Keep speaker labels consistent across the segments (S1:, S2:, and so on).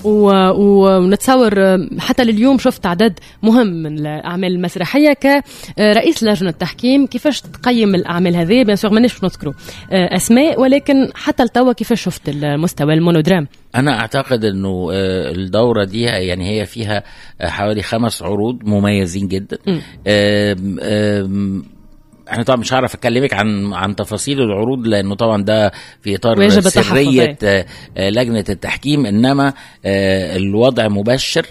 S1: ونتصور حتى لليوم شفت عدد مهم من الاعمال المسرحيه كرئيس لجنه التحكيم كيفاش تقيم الاعمال هذه بيان سور مانيش نذكروا اسماء ولكن حتى لتوا كيفاش شفت المستوى المونودرام
S2: انا اعتقد انه الدوره دي يعني هي فيها حوالي خمس عروض مميزين جدا أم أم انا طبعا مش هعرف اكلمك عن عن تفاصيل العروض لانه طبعا ده في اطار سريه لجنه التحكيم انما الوضع مبشر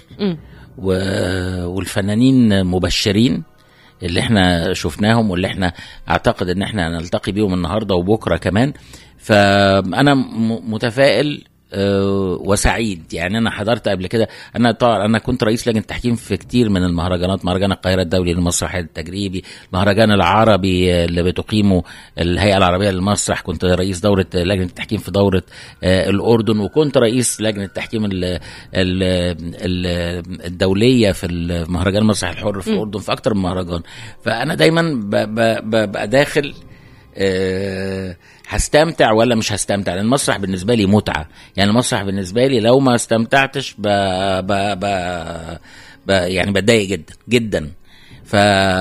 S2: والفنانين مبشرين اللي احنا شفناهم واللي احنا اعتقد ان احنا نلتقي بيهم النهارده وبكره كمان فانا متفائل أه وسعيد يعني انا حضرت قبل كده انا طبعا انا كنت رئيس لجنه تحكيم في كتير من المهرجانات مهرجان القاهره الدولي للمسرح التجريبي المهرجان العربي اللي بتقيمه الهيئه العربيه للمسرح كنت رئيس دوره لجنه التحكيم في دوره أه الاردن وكنت رئيس لجنه التحكيم ال ال ال الدوليه في مهرجان المسرح الحر في الاردن في اكتر من مهرجان فانا دايما ببقى داخل أه هستمتع ولا مش هستمتع لان المسرح بالنسبه لي متعه يعني المسرح بالنسبه لي لو ما استمتعتش ب... ب... ب... ب... يعني بتضايق جدا جدا ف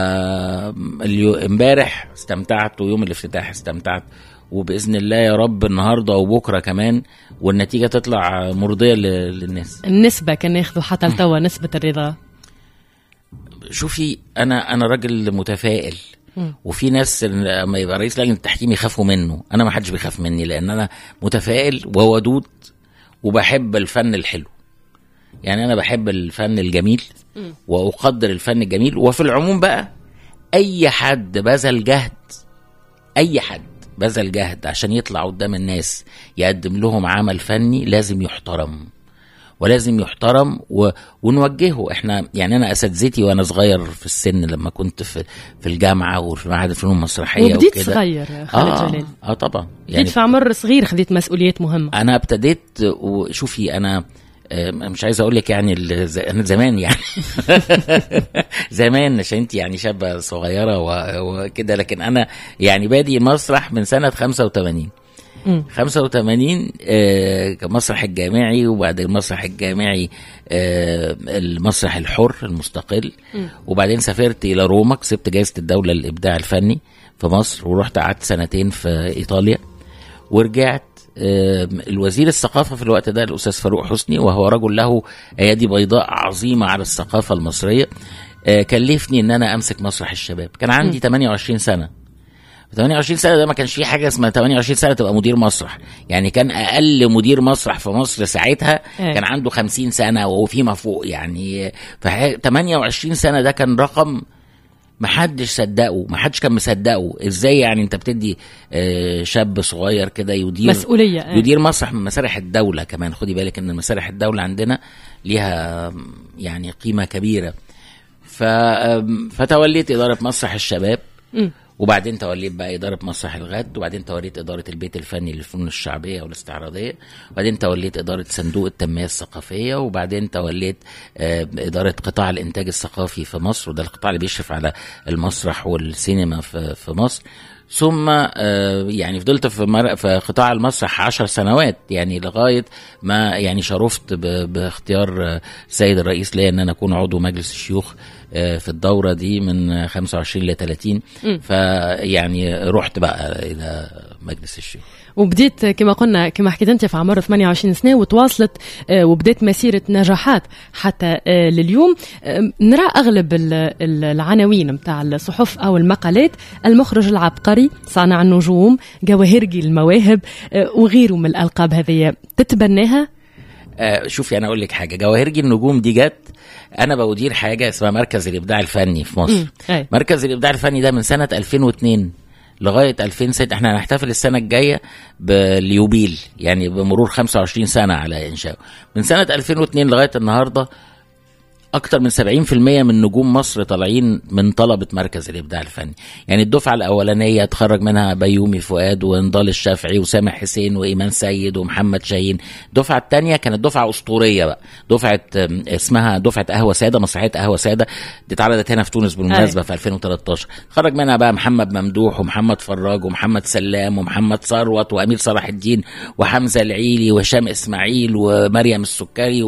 S2: امبارح استمتعت ويوم الافتتاح استمتعت وباذن الله يا رب النهارده وبكره كمان والنتيجه تطلع مرضيه للناس
S1: النسبه كان ياخذوا حتى لتوا نسبه الرضا
S2: شوفي انا انا راجل متفائل وفي ناس لما يبقى رئيس لجنه التحكيم يخافوا منه انا ما حدش بيخاف مني لان انا متفائل وودود وبحب الفن الحلو يعني انا بحب الفن الجميل واقدر الفن الجميل وفي العموم بقى اي حد بذل جهد اي حد بذل جهد عشان يطلع قدام الناس يقدم لهم عمل فني لازم يحترم ولازم يحترم و... ونوجهه احنا يعني انا اساتذتي وانا صغير في السن لما كنت في في الجامعه وفي معهد الفنون المسرحيه
S1: وبديت
S2: وكده
S1: صغير خالد
S2: آه
S1: جلال
S2: اه طبعا
S1: بديت في عمر صغير خذيت مسؤوليات مهمه
S2: انا ابتديت وشوفي انا آه، مش عايز اقول لك يعني ال- ز- انا زمان يعني زمان عشان انت يعني شابه صغيره و- وكده لكن انا يعني بادي مسرح من سنه 85
S1: مم.
S2: 85 آه، كمسرح الجامعي وبعد المسرح الجامعي آه، المسرح الحر المستقل وبعدين سافرت الى روما كسبت جائزه الدوله للابداع الفني في مصر ورحت قعدت سنتين في ايطاليا ورجعت آم، الوزير الثقافه في الوقت ده الاستاذ فاروق حسني وهو رجل له ايادي بيضاء عظيمه على الثقافه المصريه آه، كلفني ان انا امسك مسرح الشباب كان عندي 28 سنه 28 سنه ده ما كانش في حاجه اسمها 28 سنه تبقى مدير مسرح يعني كان اقل مدير مسرح في مصر ساعتها
S1: إيه.
S2: كان عنده 50 سنه وفيما فوق يعني ف 28 سنه ده كان رقم ما حدش صدقه ما حدش كان مصدقه ازاي يعني انت بتدي آه، شاب صغير كده يدير
S1: مسؤوليه آه.
S2: يدير مسرح من مسارح الدوله كمان خدي بالك ان مسارح الدوله عندنا ليها يعني قيمه كبيره ف فتوليت اداره مسرح الشباب
S1: مم.
S2: وبعدين توليت بقى إدارة مسرح الغد وبعدين توليت إدارة البيت الفني للفنون الشعبية والاستعراضية وبعدين توليت إدارة صندوق التنمية الثقافية وبعدين توليت آه، إدارة قطاع الإنتاج الثقافي في مصر وده القطاع اللي بيشرف على المسرح والسينما في, في مصر ثم آه، يعني فضلت في, مر... في قطاع المسرح عشر سنوات يعني لغاية ما يعني شرفت ب... باختيار آه، السيد الرئيس ليا ان انا اكون عضو مجلس الشيوخ آه، في الدورة دي من 25 ل 30 فيعني رحت بقى إلى مجلس الشيوخ
S1: وبديت كما قلنا كما حكيت انت في عمر 28 سنه وتواصلت آه، وبدات مسيره نجاحات حتى آه، لليوم آه، نرى اغلب ال- ال- العناوين نتاع الصحف او المقالات المخرج العبقري صانع النجوم جواهرجي المواهب آه، وغيره من الالقاب هذه تتبناها
S2: آه، شوفي انا اقول لك حاجه جواهرجي النجوم دي جت انا بودير حاجه اسمها مركز الابداع الفني في مصر
S1: مم، أي.
S2: مركز الابداع الفني ده من سنه 2002 لغايه 2006 احنا هنحتفل السنه الجايه باليوبيل يعني بمرور 25 سنه على انشائه من سنه 2002 لغايه النهارده اكتر من 70% من نجوم مصر طالعين من طلبه مركز الابداع الفني يعني الدفعه الاولانيه اتخرج منها بيومي فؤاد ونضال الشافعي وسامح حسين وايمان سيد ومحمد شاهين الدفعه الثانيه كانت دفعه اسطوريه بقى دفعه آم، اسمها دفعه قهوه ساده مسرحيه قهوه ساده دي اتعرضت هنا في تونس بالمناسبه في 2013 خرج منها بقى محمد ممدوح ومحمد فراج ومحمد سلام ومحمد ثروت وامير صلاح الدين وحمزه العيلي وهشام اسماعيل ومريم السكري